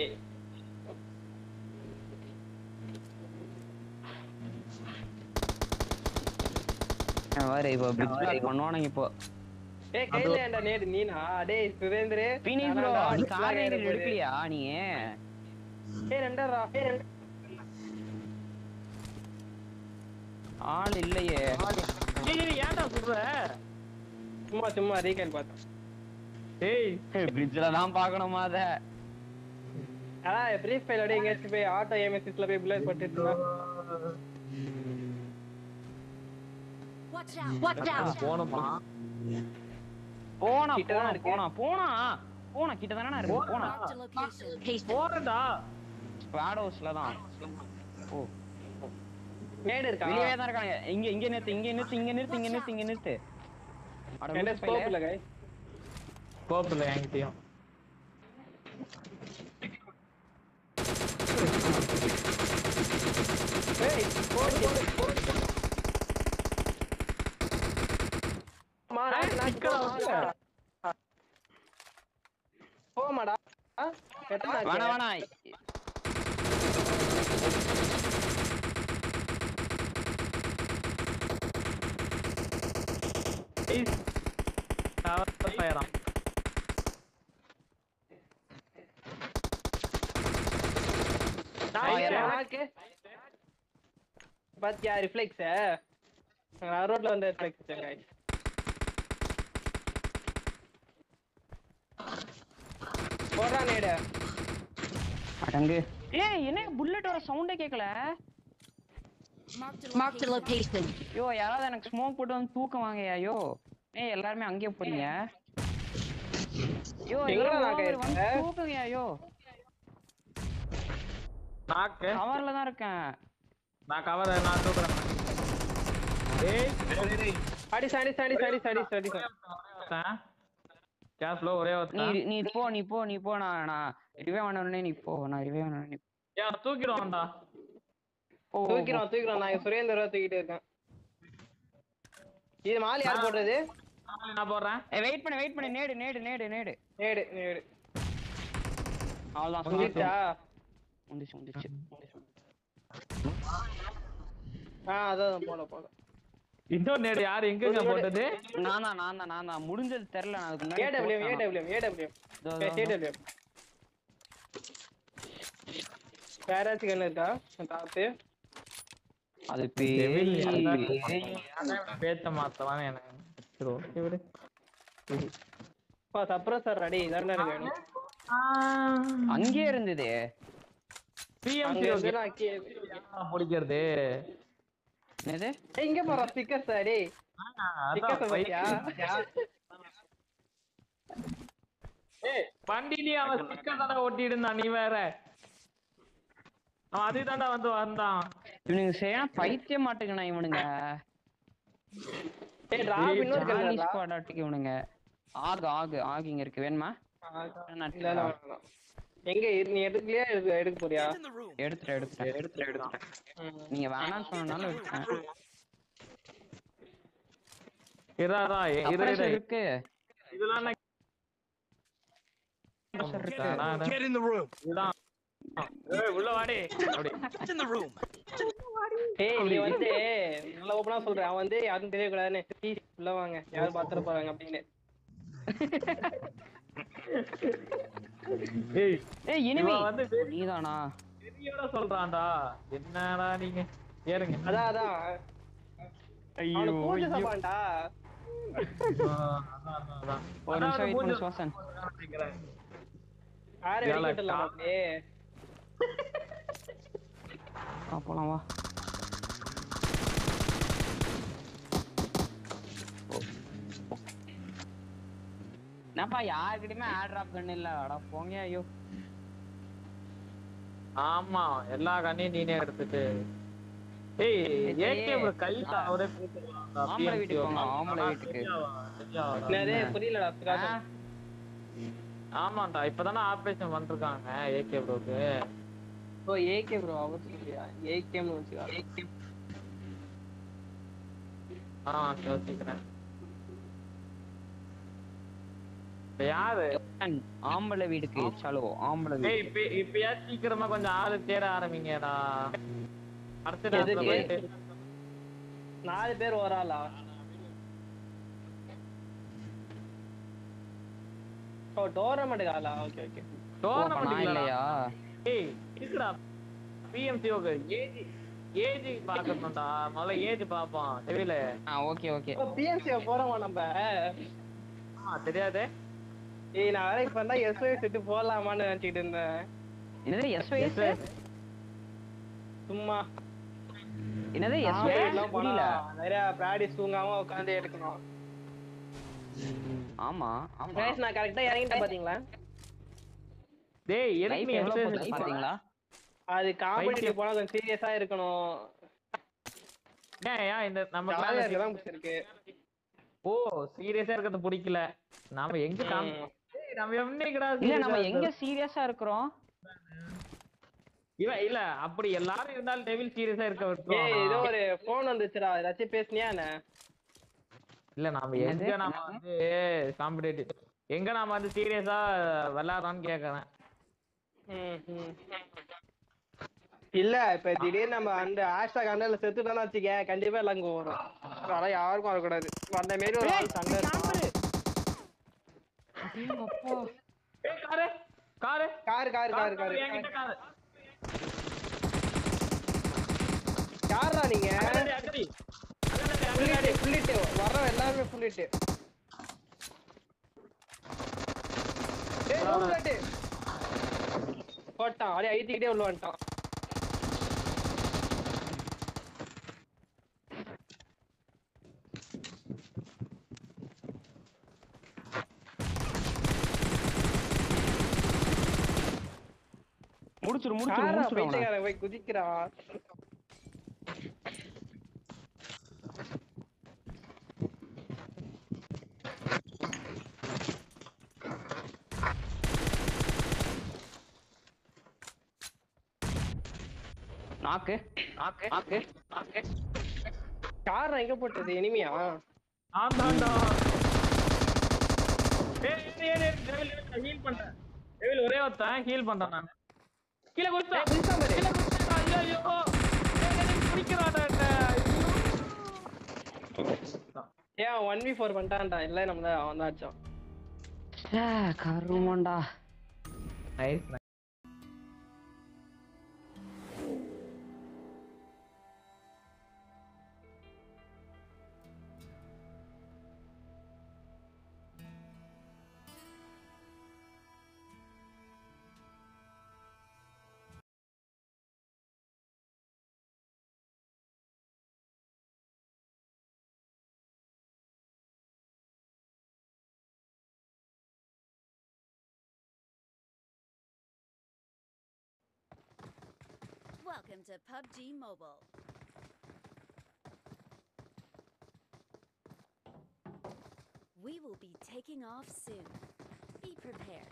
வேற இப்போ பிரிட்ஜ் பண்ணுவானுங்க இப்போ ஏய் கையில ஏன்டா நேரு நீனா டேய் சுரேந்திரே ஃபீனிக்ஸ் ப்ரோ நானாடா, நீ flag கார் ஏற போகுது. எடுக்கலையா நீ ஏய் ரெண்டரா ஏய் ரெண்டு ஆள் இல்லையே ஏய் ஏன்டா சொல்ற சும்மா சும்மா ரீகால் பார்த்தேன் ஏய் பிரிட்ஜ்ல தான் பார்க்கணுமா அத அதான் ஃப்ரீ ஃபயரோட எங்கேயாச்சும் போய் ஆட்டோ எம்எஸ்எஸ்ல போய் புல்லட் போட்டுட்டு இருந்தா Watch out! Watch out! போணுமா போனா கிட்ட தான் போனா இருக்கு. போனா போனா போனா கிட்ட தானே இருக்கு போனா Marked a location. போறேன்டா ஸ்குவாட் ஹவுஸ்ல தான் ஓ மேடு இருக்கா வெளியவே தான் இருக்காங்க இங்க இங்க நிறுத்து இங்க நிறுத்து இங்க நிறுத்து இங்க நிறுத்து இங்க நிறுத்து அட என்ன லூசு ஸ்கோப் பயலே. இல்ல கை ஸ்கோப் இல்ல என்கிட்டயும் ஏய் போடு போடு போடு மா நான் நான் சிக்கலா வந்து. போமாடா எத்தனை வேணாம் வேணாம் ஏய் கவர் ஃபயராம் நாக்கு பாத்தியா ரிஃப்ளெக்ஸ் நான் ரோட்ல வந்து ரிஃப்ளெக்ஸ் guys போடுறா நேடு அடங்கு ஏய் என்ன புல்லட்டோட சவுண்டே கேட்கல Marked a Marked a location. ஐயோ யாராவது எனக்கு ஸ்மோக் போட்டு வந்து தூக்கம் வாங்கயா ஐயோ ஏய் எல்லாருமே அங்கேயே போறீங்க ஐயோ எங்கடா எல்லாம் நாங்க over வந்து இருக்க? தூக்குங்க ஐயோ நாக்கு கவர்ல தான் இருக்கேன் நான் கவர் நான் தூக்குறேன் ஏய் டேய் டேய் அடி சாடி சாடி சாடி சாடி சாடி கேஸ் ஃப்ளோ ஒரே நீ ஒருத்தன் நீ போ நீ போ நீ போ நான் நான் ரிவே பண்ணணும்னே நீ போ நான் ரிவே பண்ணணும் நீ ஏன் தூக்கிடுவான்டா போ, போ, போ. தூக்கிறோம் தூக்கிறோம் நான் சுரேந்தர் தூக்கிட்டு இருக்கேன் இது மாலி யார் போடுறது நான் போடுறேன் ஏய் வெயிட் பண்ணு வெயிட் பண்ணு நேடு நேடு நேடு நேடு நேடு நேடு அவ்வளவுதான் வந்துச்சா முந்திச்சு முந்திச்சு முந்திச்சு. ஆ அதான் போல போல இன்னொரு நேடு யார் எங்கங்க போட்டது நான் தான் நான் தான் நான் தான் முடிஞ்சது தெரியல நான் அதுக்கு முன்னாடி ஏடபிள்யூ போட்டேன். ஏடபிள்யூ ஏடபிள்யூ இதோ, இதோ, இதோ. ஏடபிள்யூ பேராச்சு கண்ணு இருக்கா டாப்பு அது Devil பேய் அதான் பேய். பேச்ச மாத்தலாம்னு எனக்கு சரி ஓகே விடு பா சப்ரஸர் ரெடி இதானே எனக்கு வேணும் அங்கேயே இருந்தது அங்க பிஎம்சி இருந்து நான் கீ- முடிக்கிறது என்னது ஏய், இங்க போற ஸ்டிக்கர்ஸ் டேய் ஸ்டிக்கர்ஸ் பாத்தியா ஏய் வண்டிலயே அவன் ஸ்டிக்கர் தானே ஒட்டிட்டு இருந்தான் நீ வேற அவன் அதுதான்டா வந்து வந்தான் இவனுங்க சரியான பைத்திய மாட்டுங்கண்ணா இவனுங்க ஏய் டிராப் இன்னொரு ஜாலி கலர் ஸ்குவாட் ஆட்டுக்கு இவனுங்க ஆகு ஆகு ஆகு இங்க இருக்கு வேணுமா நான் இல்ல இல்ல வேணாம். எங்க இரு- நீ எடுக்கலையா எடுக்க எடுக்க போறியா எடுத்துட்டேன் எடுத்துட்டேன் எடுத்துட்டேன் எடுத்துட்டேன் ம். நீங்க வேணாம்னு சொன்னனால எடுத்தேன் இராதா இரு Suppressor இரு. இருக்கு இதெல்லாம் நான் Suppressor இருக்கு நான் அதான். Get in the room. இதுதான் ஏய் உள்ள வாடி அப்படி Get in the room. ஏய் நீ வந்து நல்ல ஓப்பனா சொல்றேன் அவன் வந்து யாரும் தெரியக்கூடாதுன்னு ப்ளீஸ் உள்ள வாங்க யாரும் பாத்துற போறாங்க அப்படின்னு ஏய் ஏய் இனிமே இவன் வந்து நீதானா வெறியோட சொல்றான்டா என்னடா நீங்க ஏறுங்க அதான் அதான் ஐயோ அவனுக்கு பூஜை சபான்டா ஆ, அதான், அதான், அதான். ஒரு அதான் நிமிஷம் வெயிட் பண்ணு மூஞ்சி சுவாசன் நினைக்கிறேன். யாரும் ஏல, வெடிக்கட்டலாம் கா- அப்படியே வா போலாம் வா என்னப்பா யாருக்கிட்டயுமே ஆட் டிராப் கண்ணு இல்ல அட போங்க ஐயோ ஆமா எல்லா கண்ணையும் நீனே எடுத்துட்டு ஏய் ஏய், ஏகே ப்ரோ கைட்டா அவரே பேசுறாங்க ஆம்பளை வீட்டுக்கு போங்க, ஆம்பளை வீட்டுக்கு. என்னதே புரியலடா பிரகாஷ் ஆமாண்டா இப்பதானே ஆபரேஷன் பண்ணிருக்காங்க ஏகே ப்ரோக்கு ஓ ஏகே ப்ரோ அவர் சொல்லியா ஏகேன்னு வச்சுக்கா ஏகே ஆ யோசிக்கிறேன் இப்ப யாரு ஆம்பளை வீடுக்கு சலோ ஆம்பளை ஏய் வீடு இப்ப இப்பயா சீக்கிரமா கொஞ்சம் ஆளு தேட ஆரம்பிங்கடா அடுத்த நேரத்துல எதுக்கு? போயிட்டு நாலு பேர் ஒரு ஆளா ஓ டோர்னமெண்ட் ஆளா ஓகே ஓகே ஓ, அப்ப நான் டோர்னமெண்ட் இல்லையா ஏய் இருக்குடா பிஎம்சி ஓகே ஏஜ் ஏஜ் பாக்கணும்டா முதல்ல ஏஜ் பாப்போம் தெரியல ஆ ஓகே ஓகே ஓ பிஎம்சி போறோமா நம்ம ஆ தெரியாதே ஏய் நான் வேலைக்கு பண்ணா எஸ்ஓஎஸ் விட்டு போலாமான்னு நினைச்சிட்டு இருந்தேன் என்னது எஸ்ஒஎஸ் சும்மா என்னது ஆமா, எஸ்ஒஎஸ் இதெல்லாம் போனா புரியல நிறைய பிராக்டிஸ் தூங்காம உட்காந்து எடுக்கணும் ஆமா ஆமா Guys, நான் கரெக்டா இறங்கிட்டேன் பாத்தீங்களா டேய் லைஃப் எனக்கு நீ எவ்வளவு exercise போச்சு பாத்தீங்களா அது காம்படிட்டிவ் போனா கொஞ்சம் சீரியஸா இருக்கணும் ஏன் ஏன் இந்த நம்ம ஜாலியா class- இருக்கதான் பிடிச்சிருக்கு ஓ சீரியஸா இருக்கிறது பிடிக்கல நாம எங்க காமி ம். ஏய், நம்ம என்னைக்குடா இல்ல நம்ம serious ஆ எங்க சீரியஸா இருக்கிறோம் இவ இல்ல அப்படி எல்லாரும் இருந்தாலும் டெவில் சீரியஸா இருக்க ஏய் ஏதோ விட்டுருவான் ஒரு போன் வந்துச்சுடா ஏதாச்சும் பேசுனியா என்ன இல்ல நாம என்னது? எங்க நாம வந்து காம்படிட்டிவ் எங்க நாம வந்து சீரியஸா விளையாடுறோம்னு கேக்குறேன் ம், ம். இல்ல இப்ப திடீர்னு நம்ம அந்த ஹேஷ்டாக் அண்டர்ல செத்துட்டோம்னு வச்சுக்க கண்டிப்பா எல்லாம் இங்க வரும் அதெல்லாம் யாருக்கும் வரக்கூடாது அந்த மாரி ஒரு ஆள் சண்டை இருக்கும். ஏய் car car car car car car என்கிட்ட காரு யாரா நீங்க அகடி, அகடி. அகடி, அகடி, அகடி. புள்ளிட்டு புள்ளிட்டு வர்ற எல்லாருமே புள்ளிட்டு டேய் புள்ளிட்டு போட்டான் அப்படியே ஐத்திக்கிட்டே உள்ள வந்துட்டான் முடிச்சிரு முடிச்சிரு காரா முடிச்சிரு அவனை. பைத்தியக்காரன் போய் குதிக்கிறான் நாக்கு நாக்கு நாக்கு நாக்கு காரா எங்க போட்டது இனிமையா நான் தான்டா. ஏய், ஏய், ஏய், ஏய், டெவில், டெவில், heal பண்றேன். டெவில், ஒரே ஒருத்தன் ஹீல் பண்றேன் நான் கீழே குடிச்சா ஏய், குதிச்சான் பாரு. கீழே குடிச்சா ஐயோ ஐயோ ஏய், ஏய், ஏய், குடிக்கிறான்டா என்ன ஐயோ. ஏன் ஒன் வி ஃபோர் பண்ணிட்டான்டா இல்ல நம்ம தான் அவன் தான் அடிச்சான் ச்சே, கருமண்டா nice Welcome to PUBG Mobile. We will be taking off soon. Be prepared.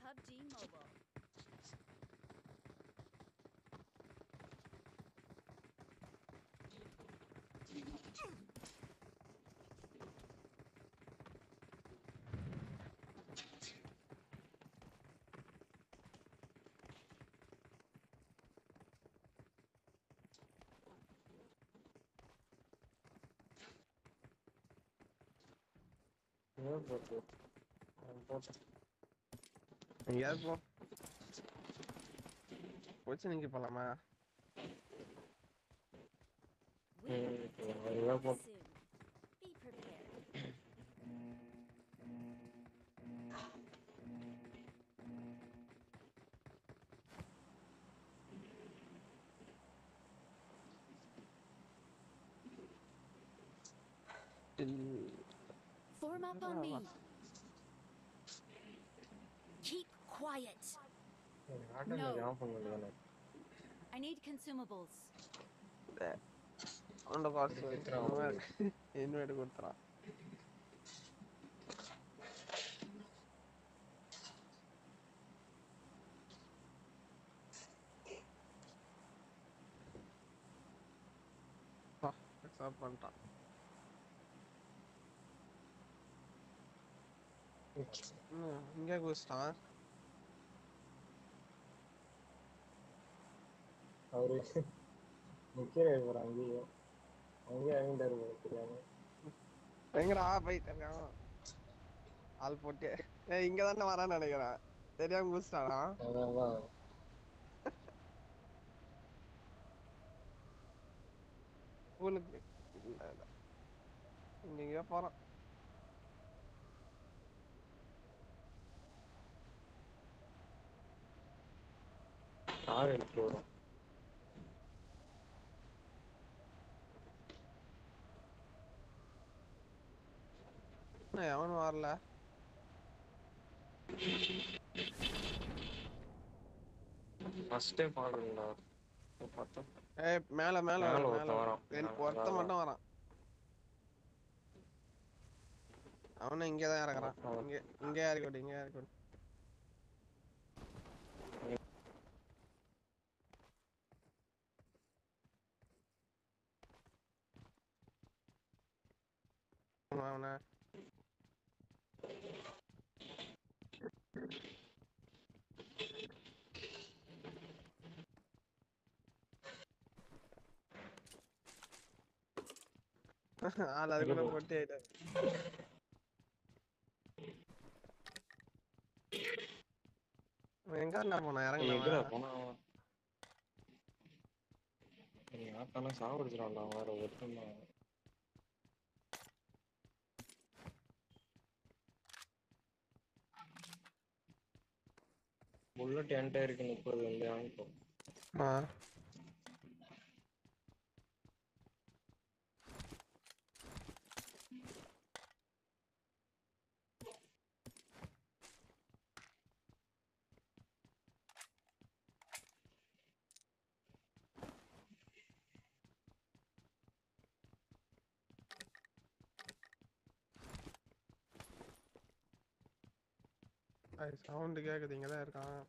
PUBG Mobile. எங்கேயாவது போ போச்சு நீங்க போலாமா We will be taking off soon. Be prepared. Form up on me. Keep quiet. No. I need consumables. அவனோட காசு invite கொடுத்துறான் accept பண்ணிட்டான் ம், இங்கே குதிச்சிட்டான் அவரு நிக்கிறாரு பாரு அங்கேயும் அங்கேயே இறங்கிட்டாரு பாரு தெரியாம எங்கடா போயிட்டு இருக்கான் ஆள் போட்டு ஏய் இங்க தானே வரான்னு நினைக்கிறேன் தெரியாம குதிச்சிட்டானா அதான் அதான் ஸ்கூலுக்கு இல்ல இல்ல இங்க எங்கேயோ போறான் கார் எடுத்து வரும் என்ன எவனும் வரல ஃபர்ஸ்ட் டைம் பாக்குறீங்களா பார்த்தா ஏய் மேல மேல மேல வரான், ஒருத்தன் மேல வரான். ரெண்டு- மேல ஒருத்தன் வரான். மட்டும் வரான் அவனும் இங்கே தான் இறக்குறான் அவன். இங்க இங்க இறக்கி விடு இங்க இறக்கி விடு ஆமா, அவனை ஆள் அதுக்குள்ள போட்டு ஆயிட்டாரு. அவன் எங்க என்ன போனா எங்கடா இறங்கல போனா அவன்? நீங்க ஆத்தானா சாவடிச்சிடான்டா வேற ஒருத்தன் தான் புல்லட் என்கிட்ட இருக்கு முப்பது வந்து வாங்கிக்கோ சவுண்ட் கேக்குது இங்க தான் இருக்கான்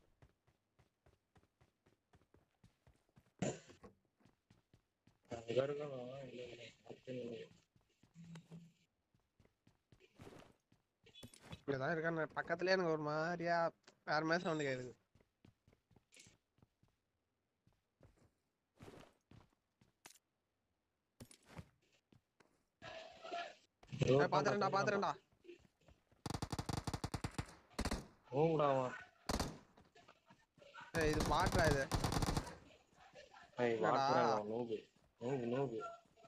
அங்க இருக்கானா இல்ல இல்ல பார்த்தேன் இல்லை. இங்கதான் இருக்கான் பக்கத்துலயே எனக்கு ஒரு மாதிரியா வேற மாதிரி சவுண்ட் கேக்குது ஏய், பாத்துறேன்டா பாத்துறேன்டா ஓங்கடா அவன் ஏய், இது பாட்டுறா இது ஏய் என்னடா? வாட்டுறான் அவன் நோபு நோபு நோபு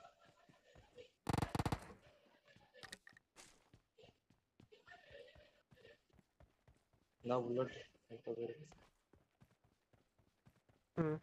நான் புல்லட் முப்பது இருக்கு ம்.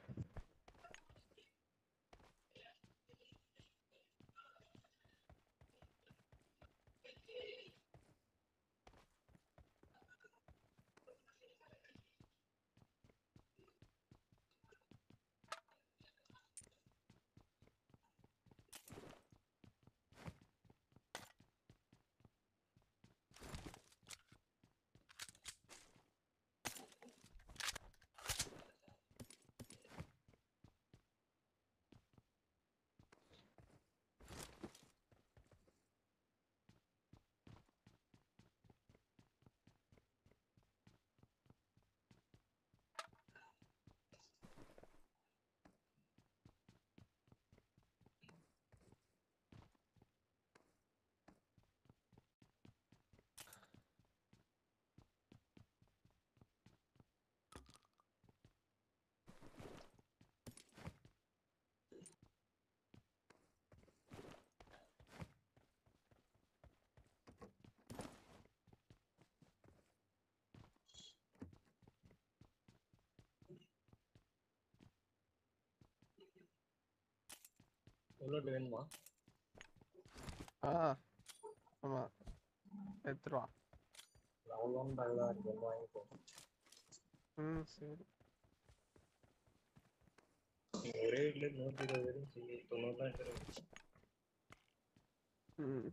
புல்லட் வேணுமா ஆ ஆமா எடுத்துட்டு வா அவ்வளோ தான் இருக்கு வந்து வாங்கிக்கோ ம் சரி ஒரே வீட்ல நூற்றி இருபது வரைக்கும் செய்ய தொண்ணூறு தான் இருக்கு ம்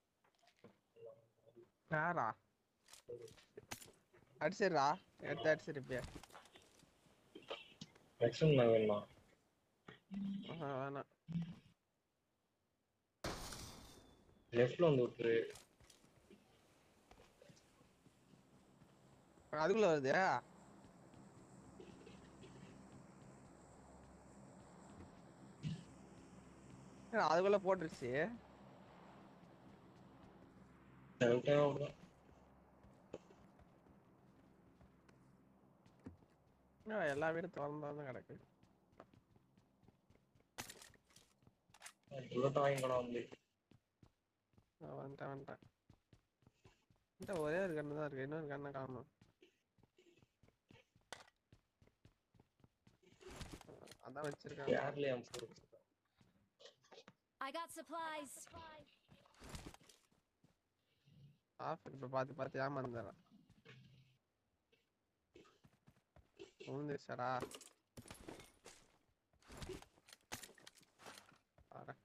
யாரா அடிச்சிடுறா எடுத்து அடிச்சிருப்பியா நெக்ஸ்ட் நான் வேணுமா ஆஹா, வேணாம் லெஃப்ட்ல வந்து விட்டுரு அதுக்குள்ள வருது ஏன்னா, அதுக்குள்ள போட்டுருச்சு எனக்கு அவ்வளோதான் என்னடா, எல்லா வீடும் திறந்தாதான் கிடக்கு புல்லட் வாங்கிக்கலாம் வந்து நான் வந்துட்டேன் வந்துட்டேன் என்கிட்ட ஒரே ஒரு கண்ணு தான் இருக்கு இன்னொரு கண்ணை காணும் அதான் வச்சிருக்கேன் யார்லயே அமுச்சு I got supplies. ஆஃப் இப்ப பார்த்து பார்த்து ஏமாந்துடுறேன் விழுந்துருச்சாடா வரேன்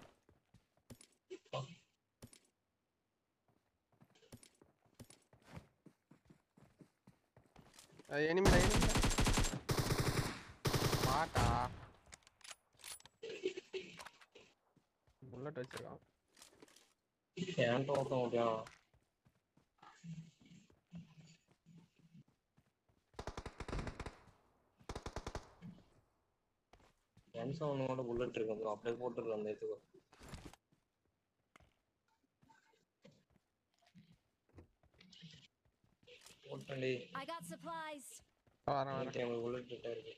எனிமிடா எனிமிடா பாட்டா புல்லட் வச்சிருக்கான் என்கிட்ட ஒருத்தன் ஓகேவா என் செவனோட புல்லட் இருக்கு bro. அப்படியே போட்டுரு அந்த இதுக்கு போட்டேன்டி I got supplies. வரேன் வரேன் ஓகே உங்களுக்கு புல்லட் கிட்ட இருக்கு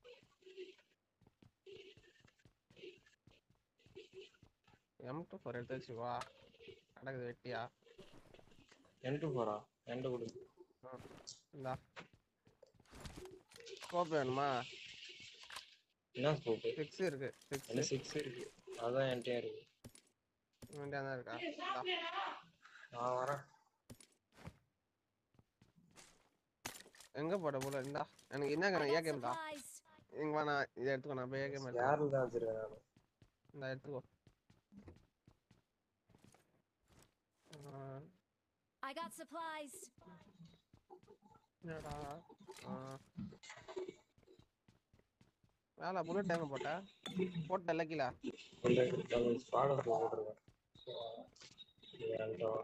எம் டூ ஃபோர் எடுத்து வச்சு வா நடக்குது வெட்டியா என்ட்டு போறா என்ட்டு கொடு இந்தா ஸ்கோப் வேணுமா என்ன ஸ்கோப்பு சிக்ஸ் இருக்கு என்ன சிக்ஸ் சிக்ஸ் இருக்கு அதான் என்கிட்டயும் இருக்கு வேண்டியா தான் இருக்கா இந்தா. நான் வரேன் எங்க போட போல இந்தா எனக்கு என்ன I கணக்கு got ஏகேம் தான் supplies. இங்க வா நான் இதை எடுத்துக்கோ நான் போய் ஏகேம் எடுத்து யாரு தான் வச்சிருக்கேன் நானு இந்த எடுத்துக்கோ ஆ, I got supplies. என்னடா ஆ. வேலை புல்லட் டைம் போட்ட போட்ட லக்கிலா அந்த ஸ்பாடர் போட்டுருக்கேன் இது என்கிட்ட வா.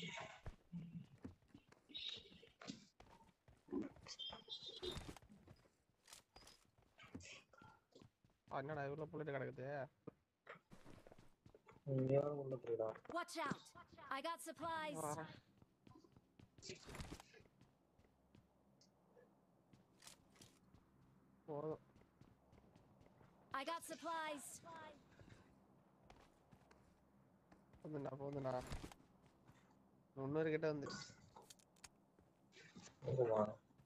என்னடா இவ்வளோ புல்லட் கிடக்குது இங்கே உள்ள போயிடா Watch out. I got supplies. வரேன் போதும் I got supplies. போதுண்டா போதுண்டா முன்னூறு கிட்ட வந்துச்சு போதுமா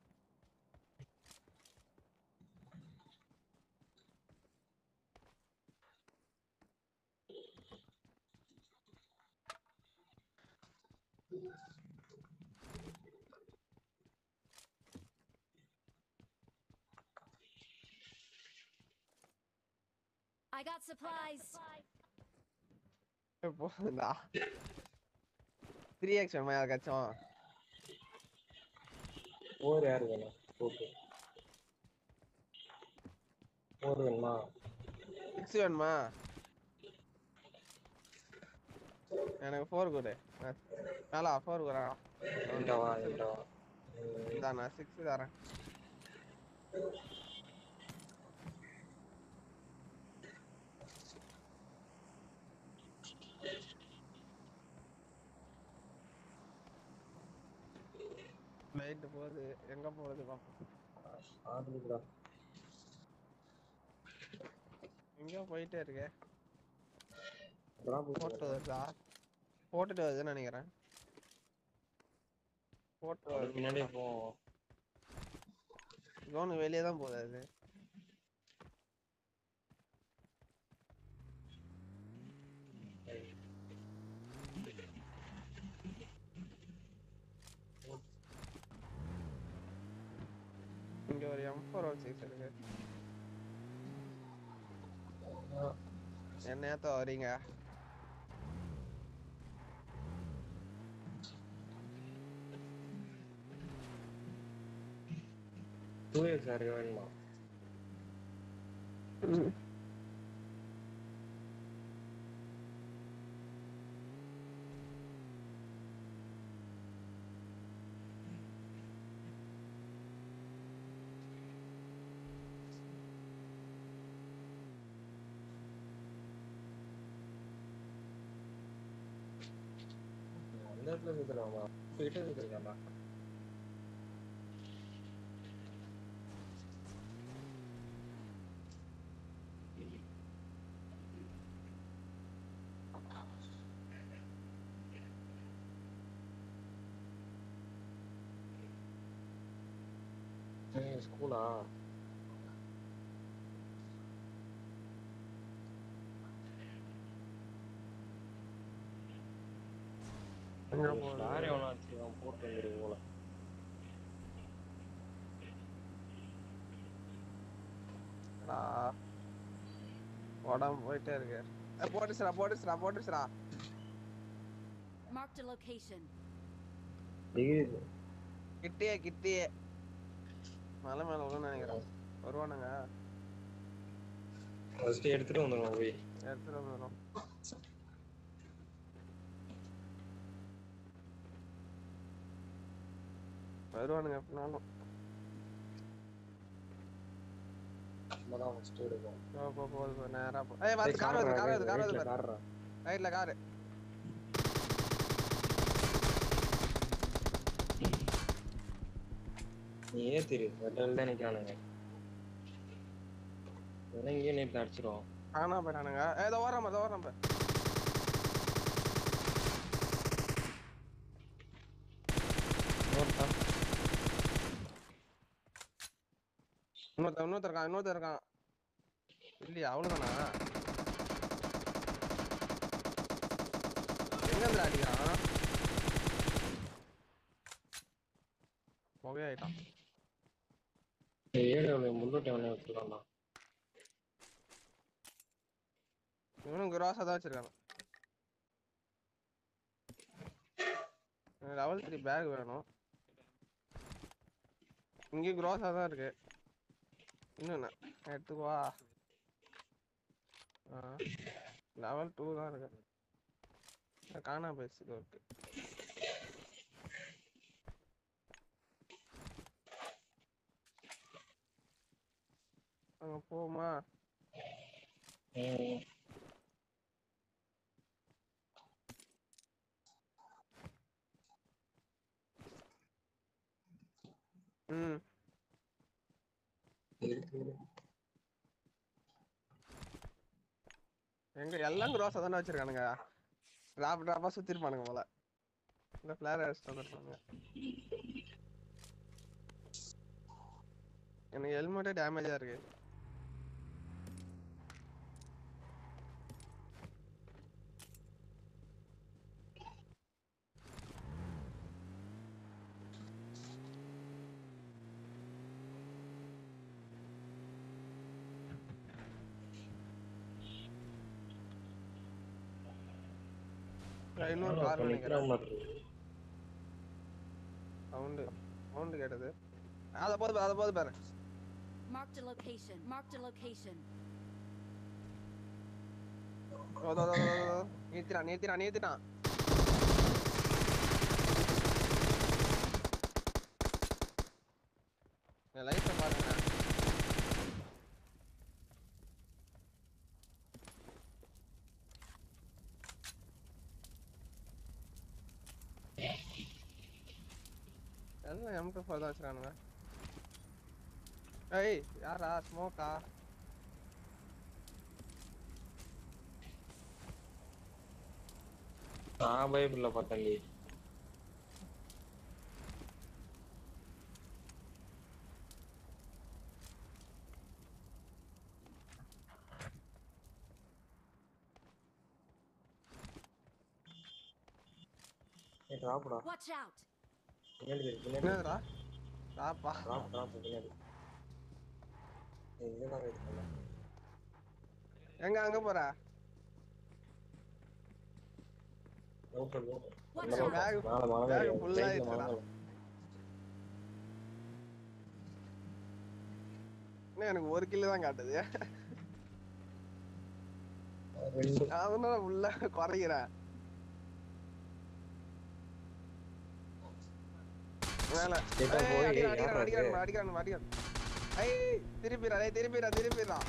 I got supplies. போதுண்டா த்ரீ எக்ஸ் வேணுமா யாருக்காச்சும் போர் யாரு வேணும் ஓகே போர் வேணுமா சிக்ஸ் வேணுமா எனக்கு ஃபோர் கொடு மேலா ஃபோர் கொடா என்கிட்ட வா என்கிட்ட வா இந்தா நான் சிக்ஸ் தரேன் லைட் போகுது எங்க போகுது பாப்போம் ஆடுதுடா எங்கேயோ போயிட்டே இருக்கே அதான் போட்டு போட்டு வருதா போட்டுட்டு வருதுன்னு நினைக்கிறேன் போட்டு அதுக்கு வருது பின்னாடியே போவோம் ஜோனுக்கு வெளியே தான் போகுது அது ஃபோர் ஒன் சிக்ஸ் இருக்கு என்ன ஏத்த வரீங்க டூ இயர்ஸ் சார் வேணுமா அந்த இடத்துல இருக்கிறாமா போயிட்டு இருக்கிறாமா ஸ்கூலா எங்க போகுது? யார் எவனா வச்சிருக்கான் போட்டு வந்துருக்கு போல ஆ. உடம்பு போயிட்டே இருக்கு ஏய், போட்டுச்சுடா போட்டுச்சுடா போட்டுச்சுடா Marked a location. டிகிரி கிட்டே கிட்டே மலை மேல விழுன்னு நினைக்கிறேன் வருவானுங்க ஃபர்ஸ்ட் எடுத்துட்டு வந்துடுவோம் போய் எடுத்துட்டு வந்துடும் வருவானுங்க எப்படினாலும் நம்ம தான் ஃபர்ஸ்ட் எடுப்போம் போ போ போகுது போ, நேரா போ ஏய் வந்து கார் வருது கார் வருது கார் வருது பாரு கார்ரா ரைட்ல காரு நீ ஏத்திரு வெட்டால் தான் நிற்கிறானுங்க இறங்கியே நேற்று அடிச்சிடும் காணாம போயிட்டானுங்க ஏய் இதோ ஓடுறான் பாரு, இதோ ஓடுறான் பாரு. இன்னொருத்தான் இன்னொருத்தன் இன்னொருத்தன் இருக்கான் இன்னொருத்தன் இருக்கான் இல்லையா அவ்வளவுதானா எங்க இருந்து அடிக்கிறான் புகையாயிட்டான் ஏழு முன்னூற்றி அவனே வச்சுருக்கான்டா இவனும் கிராஸா தான் வச்சிருக்கான் லெவல் த்ரீ பேக் வேணும் இங்கேயும் கிராஸா தான் இருக்கு இன்னும் என்ன எடுத்துக்குவா லெவல் டூ தான் இருக்கு காணா போயிடுச்சு இருக்கு அங்க போமா ம் ம் இருக்கு எங்க எல்லாம் கிராஸா தானே வச்சிருக்கானுங்க டிராப் டிராப்பா சுத்திருப்பானுங்க போல இந்த பிளேயர் அடிச்சுட்டு வந்துருப்பாங்க எனக்கு ஹெல்மெட்டே டேமேஜா இருக்கு அஹ் இன்னொரு கார் நினைக்கிறேன் சவுண்டு சவுண்டு கேட்டது அத போது பாரு, அத போது பாரு Marked a location. Marked a location. ஓ, தோ, தோ, தோ, தோ, தோ. நிறுத்திட்டான் நிறுத்திட்டான் நிறுத்திட்டான் என் லைஃப்பை பாருங்க எல்லாம் எம்டி ஃபோர் தான் வச்சுருக்கானுங்க ஏய் யாரா ஸ்மோக்கா நான் பைபிள்ல பார்த்தேன்டி ஏய் டிராப்டா Watch out! பின்னாடி இருக்கு, பின்னாடி என்னதுடா ராப்பா டிராப் டிராப் பின்னாடி எங்க தான் வெயிட் பண்ண எங்க அங்க போற லோக்கல் லோக்கல் Watch அந்த out. bag- மேல மலை bag மேல full ரைட்ல ஆயிடுச்சுடா. மலை இன்னும் எனக்கு ஒரு கிலோ தான் காட்டுது ரெண்டு அதனால உள்ள குறைக்கிறேன் மேல கேட்டா ஏய், போய் அடிக்கிறான், யாரா அடிக்கிறான், இது? அடிக்கிறான், அடிக்கிறான், அடிக்கிறான். ஐய், திருப்பிடா, டேய், திருப்பிடா, திருப்பிடா.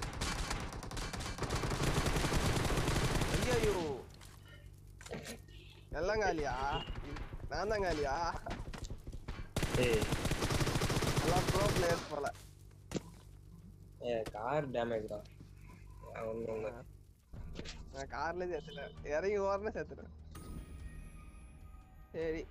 ஐயையோ. எல்லாம் காலியா நான் தான் காலியா ஏய் எல்லாம் ப்ரோ பிளேயர்ஸ் போல ஏ கார் டேமேஜ் தான் ஒண்ணு ஒண்ணு நான் கார்ல சேர்த்துட்டேன் இறங்கி ஓரணும் சேர்த்துட்டேன் சரி